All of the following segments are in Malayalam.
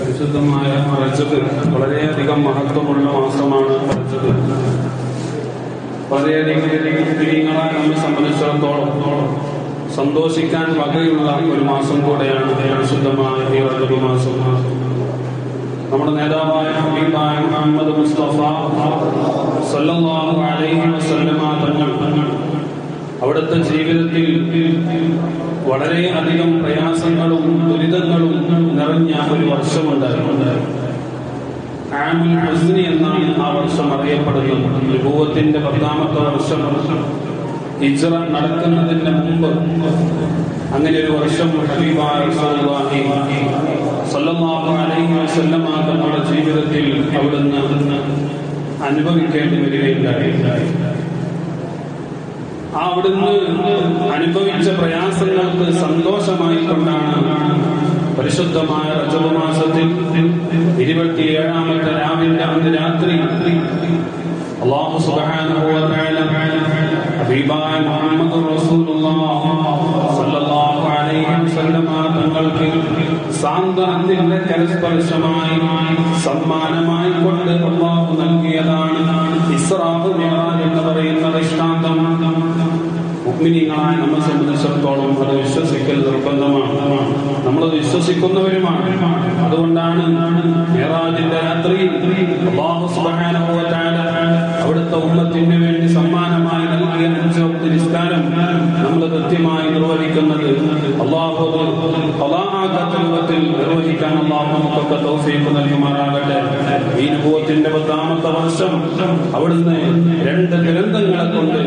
പരിശുദ്ധമായ റജബ് വളരെയധികം മഹത്വമുള്ള മാസമാണ് റജബ് വളരെയധികം സ്ത്രീകളെ നമ്മെ സംബന്ധിച്ചിടത്തോളം സന്തോഷിക്കാൻ വകയുള്ള ഒരു മാസം കൂടെയാണ് പരിശുദ്ധമായ ഈ റജബ് മാസം നമ്മുടെ നേതാവായ ഹബീബായ മുഹമ്മദ് മുസ്തഫ സല്ലല്ലാഹു അലൈഹി വസല്ലമ തങ്ങൾ അവിടുത്തെ ജീവിതത്തിൽ വളരെ അധികം പ്രയാസങ്ങളും ദുരിതങ്ങളും നിറഞ്ഞ ഒരു വർഷമുണ്ടായിരുന്നു ആമുൽ ഹസ്നി എന്നാണ് ആ വർഷം അറിയപ്പെടുന്നത് വിഭവത്തിന്റെ പത്താമത്തെ വർഷം ഹിജ്റ നടക്കുന്നതിന് മുമ്പ് അങ്ങനെ ഒരു വർഷം ഹബീബായ റസൂലുള്ളാഹി സല്ലല്ലാഹു അലൈഹി വസല്ലമ തങ്ങളുടെ ജീവിതത്തിൽ അവിടുന്ന് അനുഭവിക്കേണ്ടി വരികയുണ്ടായി ആ അവിടുന്ന് അനുഭവിച്ച പ്രയാസങ്ങൾക്ക് സന്തോഷമായി കൊണ്ടാണ് പരിശുദ്ധമായ റജബ് മാസത്തിൽ ഇരുപത്തിയേഴാമത്തെ രാവിന്റെ അന്ന് രാത്രി അള്ളാഹു സുബ്ഹാനഹു വ തആല ഹബീബായ മുഹമ്മദ് റസൂലുള്ളാഹി സ്വല്ലല്ലാഹു അലൈഹി വസല്ലമ തങ്ങൾക്ക് സാന്ത്വനത്തിന്റെ കരസ്പർശമായി സമ്മാനമായി കൊണ്ട് അള്ളാഹു നൽകിയതാണ് ഇസ്രാഹ് മിഅ്റാജ് എന്ന് പറയുന്ന ദൃഷ്ടാന്തം മുഗ്മിനീങ്ങളായ നമ്മെ സംബന്ധിച്ചിടത്തോളം അത് വിശ്വസിക്കൽ നിർബന്ധമാണ് നമ്മളത് വിശ്വസിക്കുന്നവരുമാണ് അതുകൊണ്ടാണ് മേറാജിന്റെ രാത്രി അല്ലാഹു സുബ്ഹാനഹു വ തആല അവിടുത്തെ ഉമ്മത്തിന് വേണ്ടി സമ്മാനമായി നൽകിയ അഞ്ച് വക്ത് നിസ്കാരം നമ്മൾ കൃത്യമായി നിർവഹിക്കുന്നത് അള്ളാഹു കലാകാത്ത രൂപത്തിൽ നിർവഹിക്കാൻ അള്ളാഹു നമുക്കൊക്കെ തൗഫീഖ് നൽകുമാറാകട്ടെ ഈ അനുഭവത്തിന്റെ പത്താമത്തെ വർഷം അവിടുന്ന് രണ്ട് ഗ്രന്ഥങ്ങളെ കൊണ്ട്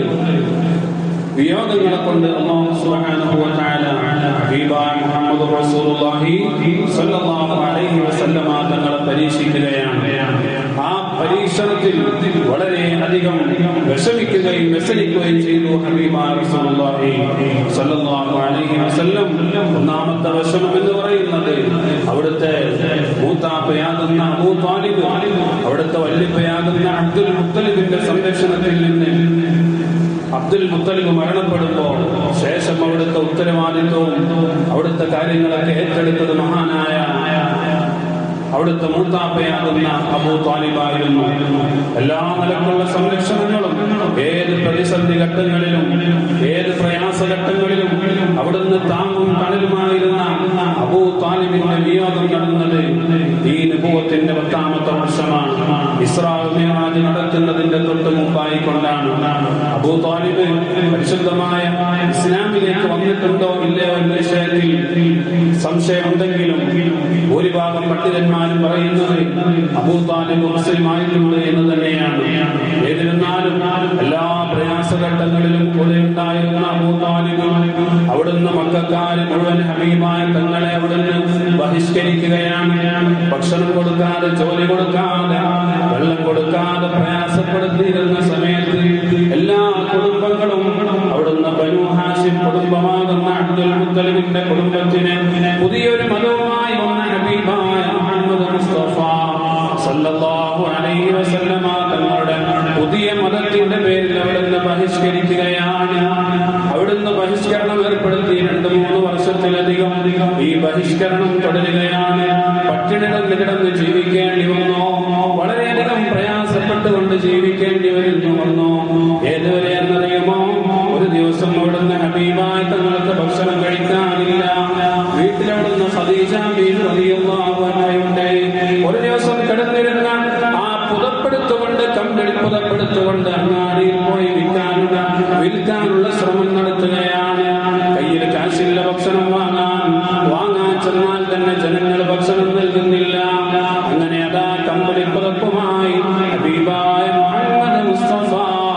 വിയോഗങ്ങളെ കൊണ്ട് അല്ലാഹു സുബ്ഹാനഹു വ തആല ഹബീബായ മുഹമ്മദ് റസൂലുള്ളാഹി സ്വല്ലല്ലാഹു അലൈഹി വസല്ലമ തങ്ങളെ പരീക്ഷിക്കുകയാണ് ആ പരീക്ഷണത്തിൽ വളരെ അധികം വിഷമിക്കുകയും വ്യസനിക്കുകയും ചെയ്തു ഹബീബായ റസൂലുള്ളാഹി സ്വല്ലല്ലാഹു അലൈഹി വസല്ലം ഒന്നാമത്തെ വിഷമം എന്ന് പറയുന്നത് അവിടുത്തെ മൂത്താപ്പയാകുന്ന അബൂ താലിബ് അവിടുത്തെ വല്യപ്പയാകുന്ന അബ്ദുൽ മുത്തലിബിന്റെ സംരക്ഷണത്തിൽ നിന്ന് അബ്ദുൽ മുത്തലിബ് മരണപ്പെടുമ്പോൾ ശേഷം അവിടുത്തെ ഉത്തരവാദിത്വവും അവിടുത്തെ കാര്യങ്ങളൊക്കെ ഏറ്റെടുത്തത് മഹാനായ അവിടുത്തെ മൂത്താപ്പയാകുന്ന അബൂ താലിബായിരുന്നു എല്ലാ നിലക്കുള്ള സംരക്ഷണങ്ങളും ഏത് പ്രതിസന്ധി ഘട്ടങ്ങളിലും ഏത് പ്രയാസ ഘട്ടങ്ങളിലും അവിടുന്ന് താങ്ങും തണലുമായിരുന്ന അബൂ താലിബിന്റെ വിയോഗം നടന്നത് ഈ അനുഭവത്തിന്റെ പത്താമത്തെ വർഷമാണ് ഇസ്രാഹ് മേറാജ് നടത്തുന്നതിന്റെ തൊട്ട് മുമ്പായി കൊണ്ടാണ് അബൂ താലിബ് പരിശുദ്ധമായ ഇസ്ലാമിലേക്ക് വന്നിട്ടുണ്ടോ ഇല്ലയോ എന്ന വിഷയത്തിൽ സംശയമുണ്ടെങ്കിലും ഭൂരിഭാഗം പണ്ഡിതന്മാരും പറയുന്നത് അബൂ താലിബ് മുസ്ലിം ആയിട്ടുണ്ട് എന്ന് തന്നെയാണ് ഏതിരുന്നാലും എല്ലാ പ്രയാസഘട്ടങ്ങളിലും കൂടെ ഉണ്ടായിരുന്ന അബൂ താലിബ് അവിടുന്ന് മക്കാര് മുഴുവൻ ഹബീബായ തങ്ങളെ അവിടുന്ന് ബഹിഷ്കരിക്കുകയാണ് ഭക്ഷണം കൊടുക്കാതെ ജോലി കൊടുക്കാതെ വെള്ളം കൊടുക്കാതെ പ്രയാസപ്പെടുത്തിയിരുന്ന സമയത്ത് എല്ലാ കുടുംബങ്ങളും അവിടുന്ന് ബനു ഹാഷിം കുടുംബമാകുന്ന അബ്ദുൽ മുത്തലിബിന്റെ കുടുംബത്തിന് പുതിയൊരു മതവുമായി വന്ന ഹബീബായ മുഹമ്മദ് മുസ്തഫ സല്ലല്ലാഹു അലൈഹി വസല്ലമ തങ്ങളുടെ പുതിയ മതത്തിന്റെ പേരിൽ അവിടുന്ന് ബഹിഷ്കരിക്കുകയാണ് അവിടുന്ന് ബഹിഷ്കരണം ഏർപ്പെടുത്തി രണ്ട് മൂന്ന് വർഷത്തിലധികം ഈ ബഹിഷ്കരണം തുടരുകയാണ് പട്ടിണിടന്ന് കിടന്ന് ജീവിക്കേണ്ടി വന്നു വളരെയധികം പ്രയാസപ്പെട്ടുകൊണ്ട് ജീവിക്കേണ്ടി വരുന്നു വന്നു ഏതുവരെ എന്നറിയുമോ ഒരു ദിവസം അവിടുന്ന് ഹബീബായ തങ്ങൾക്ക് ഭക്ഷണം കഴിക്കാനില്ല വീട്ടിലവിടുന്ന് ഖദീജ ബീവി റളിയല്ലാഹു അൻഹയുണ്ട് ഒരു ദിവസം കിടന്നിരുന്ന ആ പുതപ്പെടുത്തുകൊണ്ട് കമ്പിളി പുതപ്പെടുത്തുകൊണ്ട് അങ്ങാടിയിൽ പോയി വിൽക്കാനുള്ള വിൽക്കാനുള്ള ശ്രമം നടത്തുകയാണ് കയ്യിൽ കാശില്ല ഭക്ഷണം വാങ്ങാൻ വാങ്ങാൻ ചെന്നാൽ തന്നെ ജനങ്ങൾ ഭക്ഷണം നൽകുന്നില്ല അങ്ങനെ അതാ കമ്പിളി പുതപ്പുമായി ഹബീബായ മുഹമ്മദ് മുസ്തഫ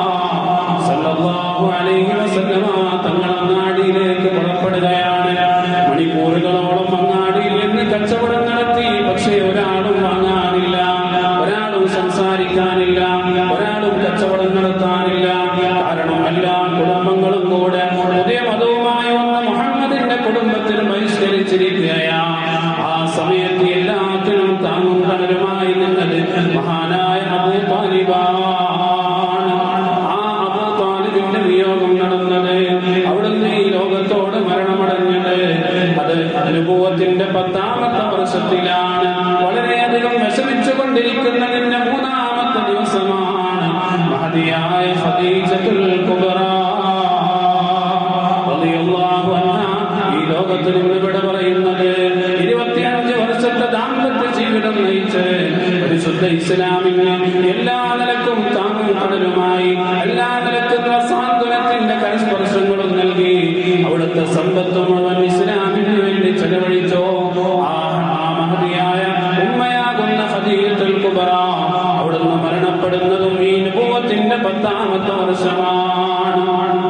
സല്ലല്ലാഹു അലൈഹി വസല്ലമ തങ്ങൾ അങ്ങാടിയിലേക്ക് പുറപ്പെടുകയാണ് മണിക്കൂറുകളോളം അങ്ങാടിയിൽ നിന്ന് കച്ചവടം നടത്തി പക്ഷേ ഒരാളും വാങ്ങാനില്ല ഒരാളും സംസാരിക്കാനില്ല ഒരാളും കച്ചവടം നടത്താനില്ല കാരണം എല്ലാ കുടുംബങ്ങളും കൂടെ പുതിയ മതവുമായി വന്ന മുഹമ്മദിന്റെ കുടുംബത്തിൽ ബഹിഷ്കരിച്ചിരിക്കുകയാണ് ആ സമയത്ത് എല്ലാത്തിനും താങ്ങും തണലുമായി നിന്നത് മഹാനായ അബൂ താലിബാണ് ആ അബൂ താലിബിന്റെ വിയോഗം നടന്നത് അവിടുന്ന് ഈ ലോകത്തോട് മരണമടഞ്ഞത് അത് അനുഭവത്തിന്റെ പത്താമത്തെ വർഷത്തിലാണ് വളരെ പരിശുദ്ധ ഇസ്ലാമിന് എല്ലാ നിലക്കും താങ്ങും കടലുമായി എല്ലാ നിലക്കുള്ള സാന്ത്വനത്തിന്റെ കരസ്പർശങ്ങളും നൽകി അവിടുത്തെ സമ്പത്ത് മുഴുവൻ ഇസ്ലാമിന് വേണ്ടി ചെലവഴിച്ചോ ആ ആ മഹതിയായ ഉമ്മയാകുന്ന ഖദീജത്തുൽ കുബറ അവിടുന്ന് മരണപ്പെടുന്നതും ഈ അനുഭവത്തിന്റെ പത്താമത്തെ വർഷമാണ്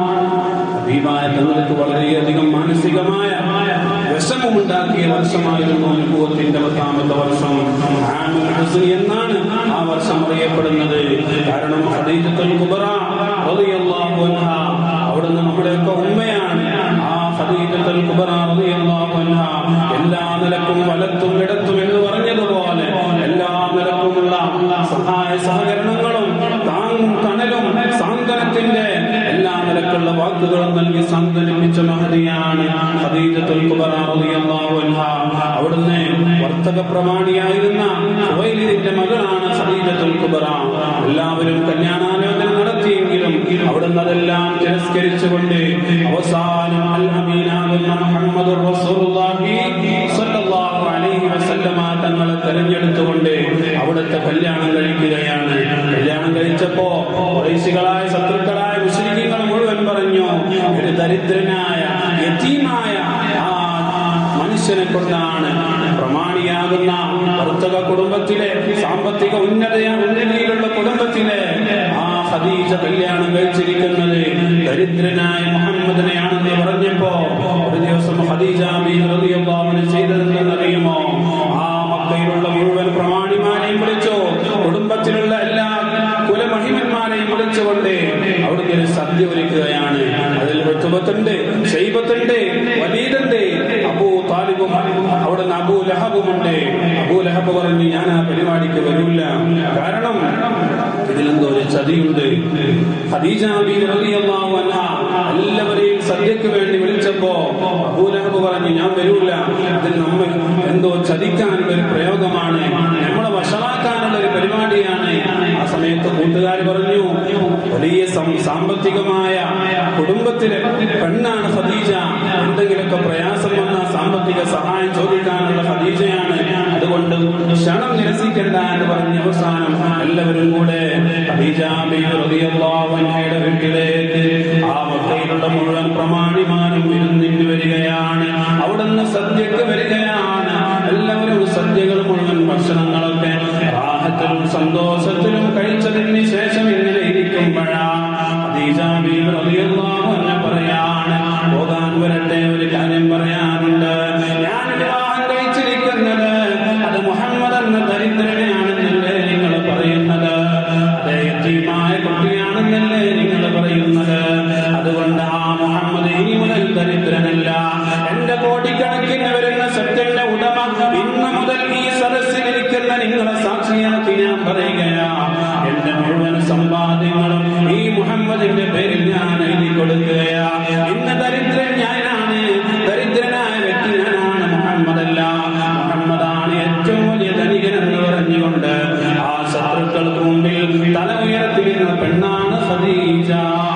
ഹബീബായ തങ്ങൾക്ക് വളരെയധികം മാനസികമായ വിഷമമുണ്ടാക്കിയ വർഷമായിരുന്നു അനുഭവത്തിന്റെ പത്താമത്തെ വർഷം ആമുൽ ഹുസ്നി എന്നാണ് ആ വർഷം അറിയപ്പെടുന്നത് കാരണം ഖദീജത്തുൽ കുബറ റളിയല്ലാഹു അൻഹ അവിടുന്ന് നമ്മുടെയൊക്കെ ഉമ്മയാണ് ആ ഖദീജത്തുൽ കുബറ റളിയല്ലാഹു അൻഹ എല്ലാ നിലക്കും വലത്തും ഇടത്തും എന്ന് പറഞ്ഞതുപോലെ എല്ലാ നിലക്കുമുള്ള സഹായ സഹകരണങ്ങളും താങ്ങും തണലും സാന്ത്വനത്തിന്റെ എല്ലാ നിലക്കുള്ള വാക്കുകളും നൽകി സാന്ത്വനിപ്പിച്ച മഹതിയാണ് ഖദീജത്തുൽ കുബറ റളിയല്ലാഹു അൻഹ അവിടുന്ന് വർത്തക പ്രമാണിയായിരുന്ന ഖുവൈലിദിന്റെ മകളാണ് ഖദീജത്തുൽ കുബറ എല്ലാവരും കല്യാണാലോചന നടത്തിയെങ്കിലും അവിടുന്ന് അതെല്ലാം തിരസ്കരിച്ചുകൊണ്ട് അവസാനം അൽ അമീനാകുന്ന മുഹമ്മദ് റസൂലുള്ളാഹി സ്വല്ലല്ലാഹു അലൈഹി വസല്ലമ തങ്ങളെ തെരഞ്ഞെടുത്തുകൊണ്ട് അവിടുത്തെ കല്യാണം കഴിക്കുകയാണ് കല്യാണം കഴിച്ചപ്പോ കുറേശികളായ ശത്രുക്കളായ മുസ്ലിങ്ങൾ മുഴുവൻ പറഞ്ഞു ഒരു ദരിദ്രനായ യതീമായ ആ മനുഷ്യനെ കൊണ്ടാണ് പ്രമാണിയാകുന്ന ഭർത്തക കുടുംബത്തിലെ സാമ്പത്തിക ഉന്നതയ ഉന്നതിയിലുള്ള കുടുംബത്തിലെ ആ ഖദീജ കല്യാണം കഴിച്ചിരിക്കുന്നത് ദരിദ്രനായ മുഹമ്മദിനെയാണെന്ന് പറഞ്ഞപ്പോ ഒരു ദിവസം ഖദീജ ബീവി റളിയല്ലാഹു അൻഹ ചെയ്തതെന്നറിയുമോ ആ മക്കയിലുള്ള മുഴുവൻ പ്രമാണിമാരെയും വിളിച്ചു കുടുംബത്തിലുള്ള എല്ലാ കുലമഹിമന്മാരെയും വിളിച്ചുകൊണ്ട് അവിടുത്തെ ഒരു സദ്യ ഒരുക്കുകയാണ് അതിൽ ഋത്തുബത്തുണ്ട് ഷെയ്ബത്തുണ്ട് വലീദുണ്ട് അബൂ താലിബും അവിടുന്ന് അബൂ ലഹബുമുണ്ട് അബൂ ലഹബ് പറഞ്ഞു ഞാൻ ആ പരിപാടിക്ക് വരില്ല കാരണം ഇതിലെന്തോ ഒരു ചതിയുണ്ട് ഖദീജ ബീവി റളിയല്ലാഹു അൻഹ എല്ലാവരെയും സദ്യക്ക് വേണ്ടി വിളിച്ചപ്പോ അബൂ ലഹബ് പറഞ്ഞു ഞാൻ വരൂല ഇതിൽ നമ്മൾ എന്തോ ചതിക്കാനുള്ള ഒരു പ്രയോഗമാണ് നമ്മളെ വഷളാക്കാനുള്ള ഒരു പരിപാടിയാണ് ആ സമയത്ത് കൂട്ടുകാർ പറഞ്ഞു വലിയ സം- സാമ്പത്തികമായ കുടുംബത്തിലെ പെണ്ണാണ് ഖദീജ എന്തെങ്കിലുമൊക്കെ പ്രയാസം വന്ന സാമ്പത്തിക സഹായം ചോദിക്കാനുള്ള ഖദീജയാണ് അതുകൊണ്ട് ക്ഷണം നിരസിക്കണ്ട എന്ന് പറഞ്ഞ അവസാനം എല്ലാവരും കൂടെ ഖദീജ ബീവി റളിയല്ലാഹു അൻഹയുടെ വീട്ടിലേക്ക് ആ മക്കയിലുള്ള മുഴുവൻ പ്രമാണിമാരും വിരുന്നിന് വരികയാണ് അവിടുന്ന് സദ്യക്ക് വരികയാണ് എല്ലാവരും സദ്യകൾ മുഴുവൻ ഭക്ഷണങ്ങളൊക്കെ റാഹത്തിലും സന്തോഷത്തിലും കഴിച്ചതിന് ശേഷം ഇങ്ങനെ ഇരിക്കുമ്പോഴാണ് ഖദീജ ബീവി റളിയല്ലാഹു അൻഹ പറയാണ് പോകാൻ വരട്ടെ ഒരു കാര്യം പറയാനുണ്ട് ഞാൻ വിവാഹം കഴിച്ചിരിക്കുന്നത് അത് മുഹമ്മദ് എന്ന ദരിദ്രനെയാണെന്നല്ലേ നിങ്ങൾ പറയുന്നത് അതേ യതീമായ കുട്ടിയാണെന്നല്ലേ നിങ്ങൾ പറയുന്നത് അതുകൊണ്ട് ആ മുഹമ്മദ് ഇനി മുതൽ ദരിദ്രനല്ല എന്റെ കോടിക്കണക്കിന് വരുന്ന സത്യന്റെ ഉടമ ഇന്ന് മുതൽ ഈ സദസ്സിലിരിക്കുന്ന നിങ്ങളെ സാക്ഷിയാക്കി ഞാൻ പറയുകയാ എന്റെ മുഴുവൻ സമ്പാദ്യങ്ങളും ഈ മുഹമ്മദിന്റെ പേരിൽ ഞാൻ എഴുതി കൊടുക്കുകയാ ഇന്ന് ദരിദ്രൻ ഞാനാണ് ദരിദ്രനായ വ്യക്തി ഞാനാണ് മുഹമ്മദല്ല മുഹമ്മദാണ് ഏറ്റവും വലിയ ധനികൻ എന്ന് പറഞ്ഞുകൊണ്ട് ആ ശത്രുക്കൾക്ക് മുമ്പിൽ തല ഉയർത്തിയിരുന്ന പെണ്ണാണ് ഖദീജ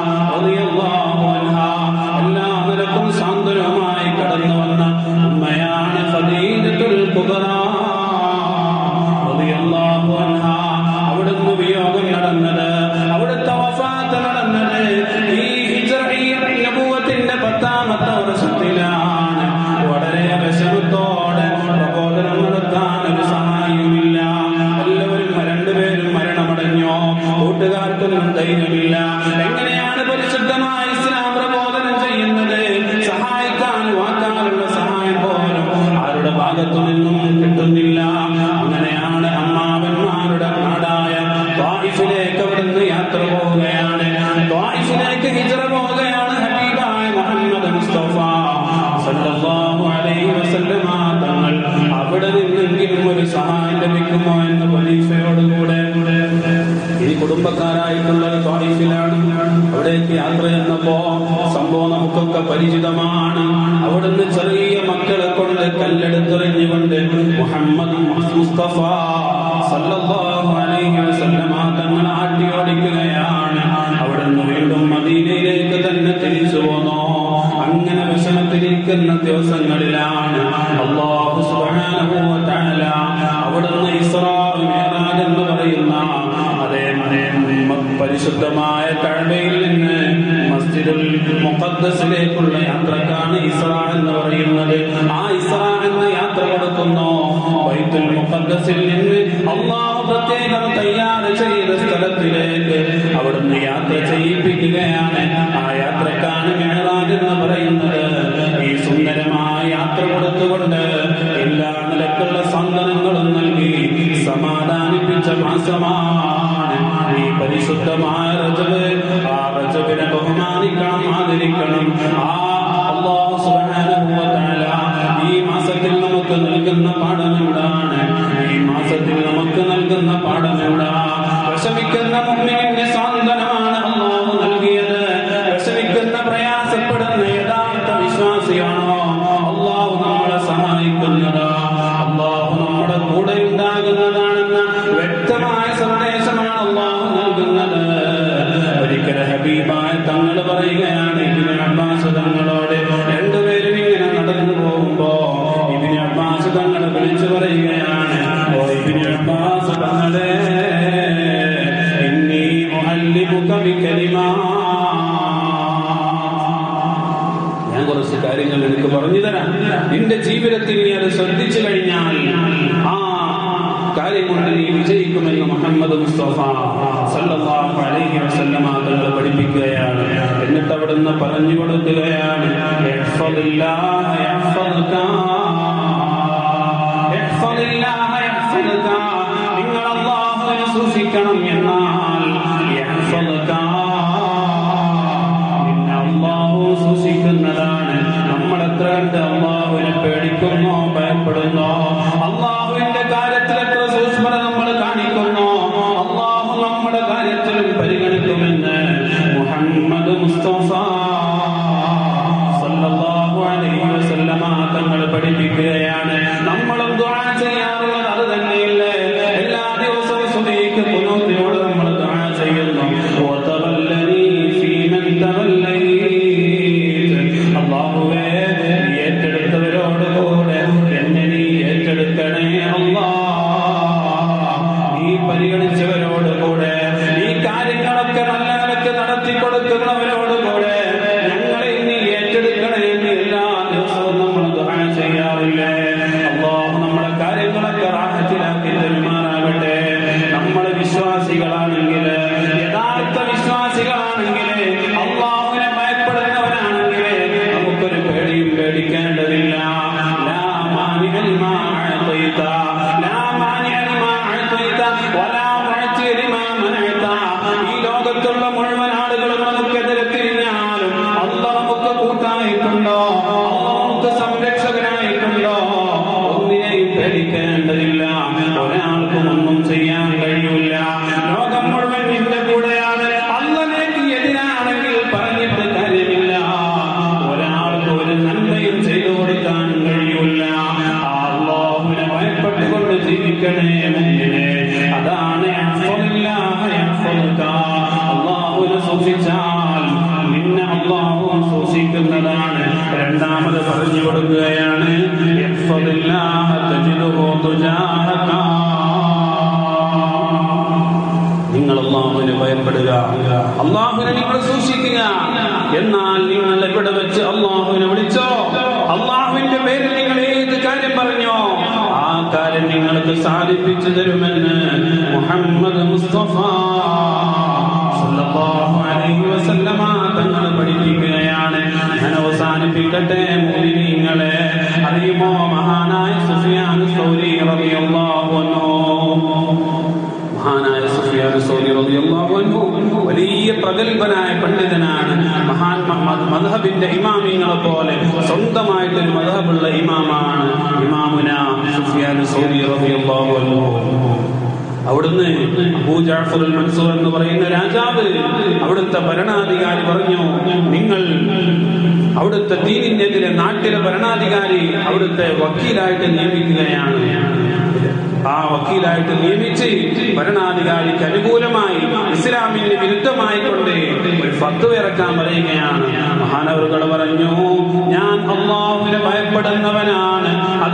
റളിയല്ലാഹു അൻഹ എല്ലാ നിലക്കും സാന്ത്വനവുമായി കടന്നു വന്ന ഉമ്മയാണ് ഖദീജത്തുൽ കുബറ റളിയല്ലാഹു അൻഹ അവിടുന്ന് വിയോഗം നടന്നത് അവിടുത്തെ വഫാത്ത് നടന്നത് ഈ ഹിജ്റ ഈ നബുവത്തിന്റെ പത്താമത്തെ വർഷത്തിലാണ് വളരെ വിഷമത്തോടെ പ്രബോധനം നടത്താൻ ഒരു സഹായവുമില്ല എല്ലാവരും രണ്ടുപേരും മരണമടഞ്ഞോ കൂട്ടുകാർക്കൊന്നും ധൈര്യമില്ല എങ്ങനെയാണ് പരിശുദ്ധമായ ഇസ്ലാം പ്രബോധനം ചെയ്യുന്നത് സഹായിക്കാൻ വാക്കാനുള്ള സഹായം പോലും ആരുടെ ഭാഗത്തു നിന്നും കിട്ടുന്നില്ല അങ്ങനെയാണ് അമ്മാവന്മാരുടെ നാടായ ത്വായിഫിലേക്ക് അവിടുന്ന് യാത്ര പോവുകയാണ് ത്വായിഫിലേക്ക് ഹിജറ പോവുകയാണ് ഹബീബായ മുഹമ്മദ് മുസ്തഫ സല്ലല്ലാഹു അലൈഹി വസല്ലമ തങ്ങൾ അവിടെ നിന്നെങ്കിലും ഒരു സഹായം ലഭിക്കുമോ എന്ന പ്രതീക്ഷയോടുകൂടെ ഈ കുടുംബക്കാരായിട്ടുള്ള ത്വായിഫിലാണ് അവിടേക്ക് യാത്ര ചെന്നപ്പോ സംഭവം നമുക്കൊക്കെ പരിചിതമാണ് അവിടുന്ന് ചെറിയ മക്കളെ കൊണ്ട് കല്ലെടുത്തെറിഞ്ഞുകൊണ്ട് മുഹമ്മദ് മുസ്തഫ സല്ലല്ലാഹു അലൈഹി വസല്ലമ തങ്ങൾ ആട്ടി ഓടിക്കുകയാണ് അവിടുന്ന് വീണ്ടും മദീനയിലേക്ക് തന്നെ തിരിച്ചു പോന്നോ അങ്ങനെ വിഷമത്തിരിക്കുന്ന ദിവസങ്ങളിലാണ് അള്ളാഹു സുബ്ഹാനഹു വ തആല അവിടുന്ന് ഇസ്രാ മിഅ്റാജ് എന്ന് മുഖദ്സിലേക്കുള്ള യാത്രക്കാണ് ഇസ്ര എന്ന് പറയുന്നത് ആ ഇസ്ര എന്ന യാത്ര കൊടുക്കുന്നു ബൈത്തുൽ മുഖദ്സിൽ നിന്ന് അള്ളാഹു പ്രത്യേകം തയ്യാർ ചെയ്ത സ്ഥലത്തിലേക്ക് അവിടുന്ന് യാത്ര ചെയ്യിപ്പിക്കുകയാണ് ആ യാത്രക്കാണ് മെഹറാജ് എന്ന് പറയുന്നത് ഈ സുന്ദരമായ യാത്ര കൊടുത്തുകൊണ്ട് എല്ലാ നിലക്കുള്ള സന്ദനങ്ങളും നൽകി സമാധാനിപ്പിച്ച മാസമാണ് ഈ പരിശുദ്ധമായ റജബ് ആ റജബിനെ ബഹുമാനിക്കണം ആദരിക്കണം ആ അല്ലാഹു സുബ്ഹാനഹു വ തആല ഈ മാസത്തിൽ നമുക്ക് നൽകുന്ന പാഠം എന്താണ് ഈ മാസത്തിൽ നമുക്ക് നൽകുന്ന പാഠം എന്താ വിഷമിക്കുന്ന മുമ്മിനെ സാന്ത്വനമാണ് അള്ളാഹു നൽകിയത് വിഷമിക്കുന്ന പ്രയാസപ്പെടുന്ന യഥാർത്ഥ വിശ്വാസിയാണോ അള്ളാഹു നമ്മളെ സഹായിക്കുന്നത് അള്ളാഹു നമ്മുടെ കൂടെ ഉണ്ടാകുന്നതാണെന്ന വ്യക്തമായ സന്ദേശമാണ് അള്ളാഹു നൽകുന്നത് ഒരിക്കൽ ഹബീബായ തങ്ങൾ പറയുകയാണ് ഇതിന് അബ്ബാസ് തങ്ങളോട് രണ്ടുപേരും ഇങ്ങനെ നടന്നു പോകുമ്പോ ഇതിന് അബ്ബാസ് തങ്ങൾ വിളിച്ചു പറയുകയാണ് ഓ ഇതിന് അബ്ബാസ് തങ്ങളെ ഇന്നി മുഹല്ലിമുക ബികലിമാ ഞാൻ കുറച്ച് കാര്യങ്ങൾ എനിക്ക് പറഞ്ഞു തരാം നിന്റെ ജീവിതത്തിൽ നീ അത് ശ്രദ്ധിച്ചു കഴിഞ്ഞാൽ ആ കാര്യം കൊണ്ട് നീ വിജയിക്കുമെന്ന് മുഹമ്മദ് മുസ്തഫ സല്ലല്ലാഹു അലൈഹി വസല്ലമ തങ്ങൾ പഠിപ്പിക്കുകയാണ് എന്നിട്ട് അവിടുന്ന് പറഞ്ഞു കൊടുക്കുകയാണ് ഇഹ്ഫദില്ലാഹ യഹ്ഫദുക. ഇഹ്ഫദില്ലാഹ യഹ്ഫദുക. നിങ്ങൾ അല്ലാഹുവിനെ സൂക്ഷിക്കണം എന്നാൽ യഹ്ഫദുക. നിന്നെ അള്ളാഹു സൂക്ഷിക്കുന്നതാണ് നമ്മൾ എത്ര കണ്ട് അള്ളാഹുവിനെ പേടിക്കുന്നോ ഭയപ്പെടുന്നോ അള്ളാഹുവിന്റെ കാര്യത്തിൽ എത്ര സൂക്ഷ്മത നമ്മൾ കാണിക്കുന്നോ അള്ളാഹു നമ്മുടെ കാര്യത്തിലും പരിഗണിക്കുമെന്ന് മുഹമ്മദ് മുസ്തഫ സല്ലല്ലാഹു അലൈഹി വസല്ലമ തങ്ങൾ പഠിപ്പിക്കുകയാണ് നമ്മളും ദുആ ചെയ്യാറുള്ളത് അത് തന്നെയല്ലേ എല്ലാ ദിവസവും സുബഹിക്ക് കുനൂത്തിനോട് നമ്മൾ ദുആ ചെയ്യുന്നു വതവല്ലനി ഫീമൻ തവല്ലൈത് അല്ലാഹുവേ നീ ഏറ്റെടുത്തവരോട് കൂടെ എന്നെ നീ ഏറ്റെടുക്കണേ അല്ലാ നീ പരിഗണിച്ചവരോട് കൂടെ ഈ കാര്യങ്ങളൊക്കെ നല്ല നിലക്ക് നടത്തി കൊടുക്കുന്നവരോട് കൂടെ ഞങ്ങളെ നീ ഏറ്റെടുക്കണേ എന്ന് എല്ലാ ദിവസവും നമ്മൾ ദുആ ചെയ്യാറില്ലേ അല്ലാഹു നമ്മുടെ കാര്യങ്ങളൊക്കെ റാഹത്തിലാക്കി തരുമാറാകട്ടെ നമ്മൾ വിശ്വാസികളാണെങ്കിൽ യഥാർത്ഥ വിശ്വാസികളാണെങ്കിൽ അള്ളാഹുവിനെ ഭയപ്പെടുന്നവരാണെങ്കിൽ നമുക്കൊരു പേടിയും പേടിക്കേണ്ടതില്ല ലാ മാനിഅ ലിമാ അഅ്തൈത, ലാ മാനിഅ ലിമാ അഅ്തൈത, വലാ മുഅ്തിയ ലിമാ മനഅ്ത. ഈ ലോകത്തുള്ള മുഴുവൻ ആളുകളും നമുക്കെതിരെ തിരിഞ്ഞാലും അല്ല നമുക്ക് കൂട്ടായിട്ടുണ്ടോ അല്ല നമുക്ക് സംരക്ഷകനായിട്ടുണ്ടോ ഒന്നിനെയും പേടിക്കേണ്ടതില്ല ഒരാൾക്കും ഒന്നും ചെയ്യാൻ കഴിയില്ല ലോകം മുഴുവൻ നിന്റെ കൂടെയാണ് അള്ളനേക്ക് എതിരാണെങ്കിൽ പറഞ്ഞിട്ട് കാര്യമില്ല ഒരാൾക്ക് ഒരു നന്മയും ചെയ്തു കൊടുക്കാൻ കഴിയില്ല അള്ളാഹുവിനെ ഭയപ്പെട്ടുകൊണ്ട് ജീവിക്കണേ മുന്നിനെ അതാണ് യഹ്ഫദില്ലാഹ യഹ്ഫദുക. അള്ളാഹുവിനെ സൂക്ഷിച്ചാൽ നിന്നെ അള്ളാഹു സൂക്ഷിക്കുന്നതാണ് രണ്ടാമത് പറഞ്ഞു കൊടുക്കുകയാണ് യഹ്ഫദില്ലാഹ തജിദുഹു തുജാഹക. നിങ്ങൾ അള്ളാഹുവിനെ ഭയപ്പെടുക അള്ളാഹുവിനെ നിങ്ങൾ സൂക്ഷിക്കുക എന്നാൽ നിങ്ങൾ ഇവിടെ വെച്ച് അള്ളാഹുവിനെ വിളിച്ചോ അള്ളാഹുവിന്റെ പേരിൽ നിങ്ങൾ ഏത് കാര്യം പറഞ്ഞോ ആ കാര്യം നിങ്ങൾക്ക് സാധിപ്പിച്ചു തരുമെന്ന് മുഹമ്മദ് മുസ്തഫ സല്ലല്ലാഹു അലൈഹി വസല്ലമ തങ്ങൾ പഠിപ്പിക്കുകയാണ് ഞാൻ അവസാനിപ്പിക്കട്ടെ മുഅ്മിനീങ്ങളെ അറിയുമോ മഹാനായ സുഫിയാൻ സൗരി റളിയല്ലാഹു അൻഹു മഹാനായ സുഫിയാൻ സൗരി റളിയല്ലാഹു അൻഹു വലിയ പ്രഗത്ഭനായ പണ്ഡിതനാണ് മഹാൻ മദ്ഹബിന്റെ ഇമാമിങ്ങളെ പോലെ സ്വന്തമായിട്ട് ഒരു മദ്ഹബുള്ള ഇമാമാണ് ഇമാമുന സുഫിയാൻ സൗരി റളിയല്ലാഹു അൻഹു അവിടുന്ന് അബൂ ജാഫർ അൽ മൻസൂർ എന്ന് പറയുന്ന രാജാവ് അവിടുത്തെ ഭരണാധികാരി പറഞ്ഞു നിങ്ങൾ അവിടുത്തെ ദീനിനെതിരെ നാട്ടിലെ ഭരണാധികാരി അവിടുത്തെ വക്കീലായിട്ട് നിയമിക്കുകയാണ് ആ വക്കീലായിട്ട് നിയമിച്ച് ഭരണാധികാരിക്ക് അനുകൂലമായി ഇസ്ലാമിന് വിരുദ്ധമായി കൊണ്ട് ഒരു ഫത്ത് ഇറക്കാൻ പറയുകയാണ് മഹാനവറുകൾ പറഞ്ഞു ഞാൻ അള്ളാഹുവിനെ ഭയപ്പെടുന്നവനാണ് അത്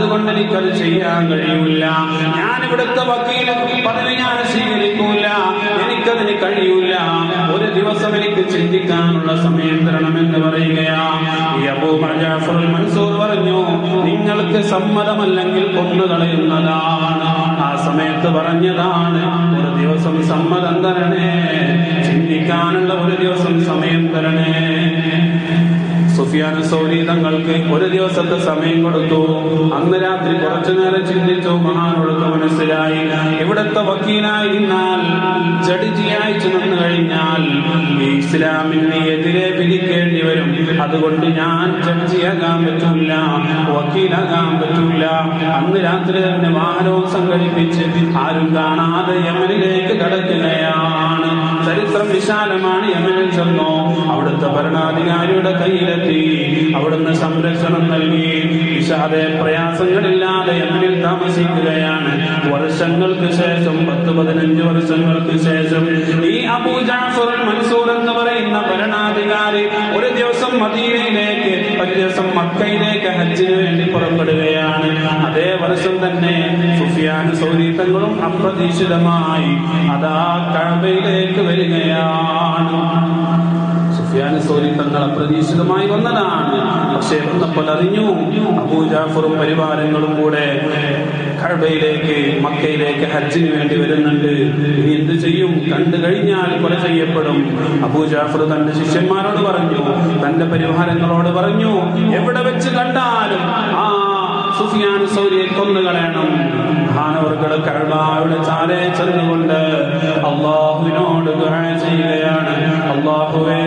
അതുകൊണ്ട് എനിക്കത് ചെയ്യാൻ കഴിയൂല ഞാൻ ഇവിടുത്തെ വക്കീൽ പദവി ഞാൻ സ്വീകരിക്കൂല എനിക്കതിന് കഴിയൂല ഒരു ദിവസം എനിക്ക് ചിന്തിക്കാനുള്ള സമയം തരണമെന്ന് പറയുകയാ ഈ അബൂ ജാഫർ മൻസൂർ പറഞ്ഞു നിങ്ങൾക്ക് സമ്മതമല്ലെങ്കിൽ കൊന്നു കളയുന്നതാണ് ആ സമയത്ത് പറഞ്ഞതാണ് ഒരു ദിവസം സമ്മതം തരണേ ചിന്തിക്കാനുള്ള ഒരു ദിവസം സമയം തരണേ സുഫിയാൻ സൗരി തങ്ങൾക്ക് ഒരു ദിവസത്തെ സമയം കൊടുത്തു അന്ന് രാത്രി കുറച്ചു നേരം ചിന്തിച്ചു മഹാനൊഴുക്ക് മനസ്സിലായി ഇവിടുത്തെ വക്കീലായി നിന്നാൽ ജഡ്ജിയായി ചെന്നു കഴിഞ്ഞാൽ ഈ ഇസ്ലാമിന് എതിരെ വിധിക്കേണ്ടി വരും അതുകൊണ്ട് ഞാൻ ജഡ്ജിയാകാൻ പറ്റൂല വക്കീലാകാൻ പറ്റൂല അന്ന് രാത്രി തന്നെ വാഹനവും സംഘടിപ്പിച്ച് ആരും കാണാതെ യമനിലേക്ക് കടക്കുകയാണ് ചരിത്രം വിശാലമാണ് യമനിൽ ചെന്നു അവിടുത്തെ ഭരണാധികാരിയുടെ കയ്യിലെത്തി അവിടുന്ന് സംരക്ഷണം നൽകി വിഷാദ പ്രയാസങ്ങളില്ലാതെ യമനിൽ താമസിക്കുകയാണ് വർഷങ്ങൾക്ക് ശേഷം പത്ത് പതിനഞ്ച് വർഷങ്ങൾക്ക് ശേഷം ഈ അബൂ ജാഫർ മൻസൂർ എന്ന് പറയുന്ന ഭരണാധികാരി ഒരു ദിവസം മദീനയിലേക്ക് ഒരു ദിവസം മക്കയിലേക്ക് ഹജ്ജിന് വേണ്ടി പുറപ്പെടുകയാണ് അതേ വർഷം തന്നെ സുഫിയാൻ സൗരീത്തങ്ങളും അപ്രതീക്ഷിതമായി അതാ കഴബയിലേക്ക് വരികയാണ് സുഫിയാൻ സോരി തങ്ങൾ അപ്രതീക്ഷിതമായി വന്നതാണ് പക്ഷേ വന്നപ്പോൾ അറിഞ്ഞു അബൂ ജാഫറും പരിവാരങ്ങളും കൂടെ കഴബയിലേക്ക് മക്കയിലേക്ക് ഹജ്ജിന് വേണ്ടി വരുന്നുണ്ട് ഇനി എന്ത് ചെയ്യും കണ്ടു കഴിഞ്ഞാൽ കൊല ചെയ്യപ്പെടും അബൂ ജാഫർ തന്റെ ശിഷ്യന്മാരോട് പറഞ്ഞു തന്റെ പരിവാരങ്ങളോട് പറഞ്ഞു എവിടെ വെച്ച് കണ്ടാലും ആ സുഫിയാൻ സൗരിയെ കൊന്നുകളയണം മഹാനവർകൾ കഴബായുടെ ചാലെ ചെന്നുകൊണ്ട് അള്ളാഹുവിനോട് ദുആ ചെയ്യുകയാണ് അള്ളാഹുവേ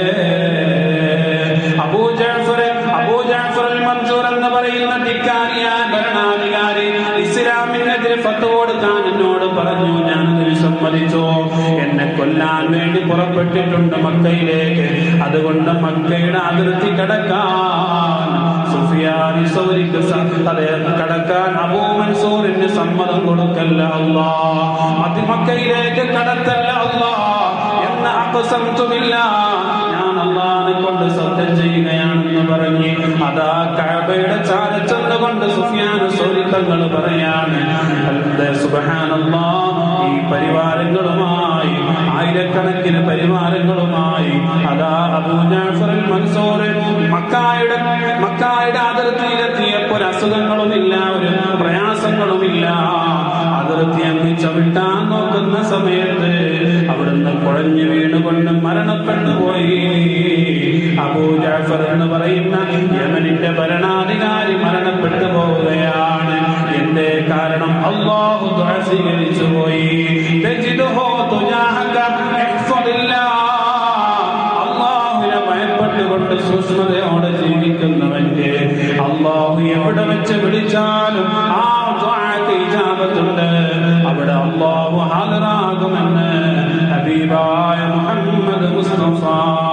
അബൂ ജാഫർ അബൂ ജാഫർ അൽ മൻസൂർ എന്ന് പറയുന്ന ധിക്കാരിയായ ഭരണാധികാരി ഇസ്ലാമിനെതിരെ ഫത്ത് കൊടുക്കാൻ എന്നോട് പറഞ്ഞു ഞാനത് വിസമ്മതിച്ചു എന്നെ കൊല്ലാൻ വേണ്ടി പുറപ്പെട്ടിട്ടുണ്ട് മക്കയിലേക്ക് അതുകൊണ്ട് മക്കയുടെ അതിർത്തി കടക്കാൻ സുഫിയാനി സൗരിക്ക് അതെ കടക്കാൻ അബൂ മൻസൂറിന് സമ്മതം കൊടുക്കല്ല അല്ലാ മക്കയിലേക്ക് കടത്തല്ല അല്ലാ എന്ന അപസംതുമില്ല ഞാൻ അള്ളാഹിനെ കൊണ്ട് സത്യം ചെയ്യുകയാണെന്ന് പറഞ്ഞ് അതാ കഅബയുടെ ചാര ചെന്നുകൊണ്ട് സുഫിയാൻ സൗരിത്തങ്ങൾ പറയാണ് സുബഹാനല്ലാ ഈ പരിവാരങ്ങളുമായി ആയിരക്കണക്കിന് പരിവാരങ്ങളുമായി അതാ അബൂ ജാഫർ മൻസൂർ മക്കായുടെ മക്കായുടെ അതിർത്തിയിലെത്തിയപ്പോൾ അസുഖങ്ങളുമില്ല ഒരു പ്രയാസങ്ങളുമില്ല അതിർത്തി അങ്ങ് ചവിട്ടാൻ നോക്കുന്ന സമയത്ത് അവിടുന്ന് കുഴഞ്ഞു വീണുകൊണ്ട് മരണപ്പെട്ടു പോയി അബൂ ജാഫർ എന്ന് പറയുന്ന യമനിന്റെ ഭരണാധികാരി മരണപ്പെട്ടു പോവുകയാണ് എന്റെ കാരണം അള്ളാഹു ദുആ സ്വീകരിച്ചു പോയി തജിദുഹു തുജാഹക ഇഹ്ഫദില്ലാ. അള്ളാഹുവിനെ ഭയപ്പെട്ടുകൊണ്ട് സൂക്ഷ്മതയോടെ ജീവിക്കുന്നവന്റെ അള്ളാഹു എവിടെ വെച്ച് വിളിച്ചാലും ആ ദുആക്ക് ഇജാബത്തുണ്ട് അവിടെ അള്ളാഹു ഹാജരാകുമെന്ന് ഹബീബായ മുഹമ്മദ് മുസ്തഫ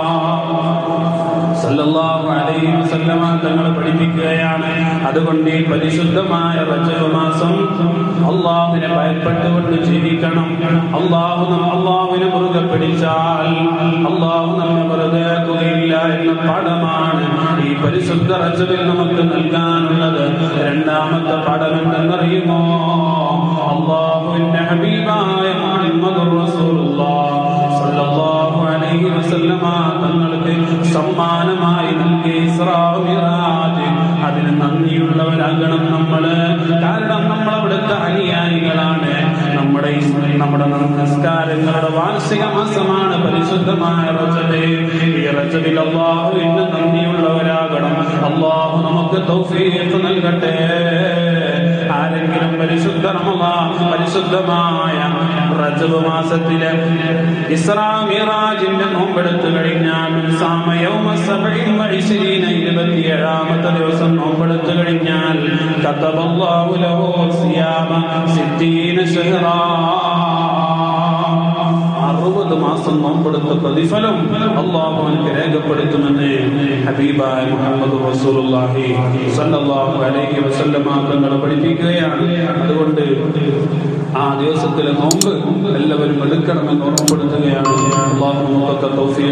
സല്ലല്ലാഹു അലൈഹി വസല്ലമ തങ്ങൾ പഠിപ്പിക്കുകയാണ് അതുകൊണ്ട് ഈ പരിശുദ്ധമായ റജബ് മാസം അള്ളാഹുവിനെ ഭയപ്പെട്ടുകൊണ്ട് ജീവിക്കണം അള്ളാഹു അള്ളാഹുവിനെ മുറുകെ പിടിച്ചാൽ അള്ളാഹു നമ്മെ വെറുതെ ആക്കുകയില്ല എന്ന പാഠമാണ് ഈ പരിശുദ്ധ റജബിൽ നമുക്ക് നൽകാനുള്ളത് രണ്ടാമത്തെ പാഠം എന്തെന്നറിയുമോ അള്ളാഹുവിന്റെ ഹബീബായ മുഹമ്മദ് റസൂലുള്ളാഹ് സല്ലല്ലാഹു അലൈഹി വസല്ലമ തങ്ങൾക്ക് സമ്മാനമായി നൽകിയ ഇസ്രാ മിറാജ് അതിന് നന്ദിയുള്ളവരാകണം നമ്മള് കാരണം നമ്മൾ അവിടുത്തെ അനുയായികളാണ് നമ്മുടെ ഈ- നമ്മുടെ നമസ്കാരങ്ങളുടെ വാർഷിക മാസമാണ് പരിശുദ്ധമായ റജബ് ഈ റജബിൽ അള്ളാഹു ഇന്ന് നന്ദിയുള്ളവരാകണം അള്ളാഹു നമുക്ക് തൗഫീഖ് നൽകട്ടെ ആരെങ്കിലും പരിശുദ്ധ റമളാൻ പരിശുദ്ധമായ റജബ് മാസത്തിലെ ഇസ്രാ മിറാജിന്റെ നോമ്പെടുത്തു കഴിഞ്ഞാൽ സാമയൗമ സബഈൻ വഇശ്രീന ഇരുപത്തിയേഴാമത്തെ ദിവസം നോമ്പെടുത്തു കഴിഞ്ഞാൽ കതബല്ലാഹു ലഹു സിയാമ സിദ്ദീന ശഹ്റാ അറുപത് മാസം നോമ്പെടുത്ത പ്രതിഫലം അള്ളാഹു അവനക്ക് രേഖപ്പെടുത്തുമെന്ന് ഹബീബായ മുഹമ്മദ് റസൂലുള്ളാഹി സല്ലല്ലാഹു അലൈഹി വസല്ലമ തങ്ങൾ പഠിപ്പിക്കുകയാണ് അതുകൊണ്ട് ആ ദിവസത്തിലെ നോമ്പ് എല്ലാവരും എടുക്കണമെന്ന് ഓർമ്മപ്പെടുത്തുകയാണ് അള്ളാഹു നമുക്കൊക്കെ തൗഫീഖ്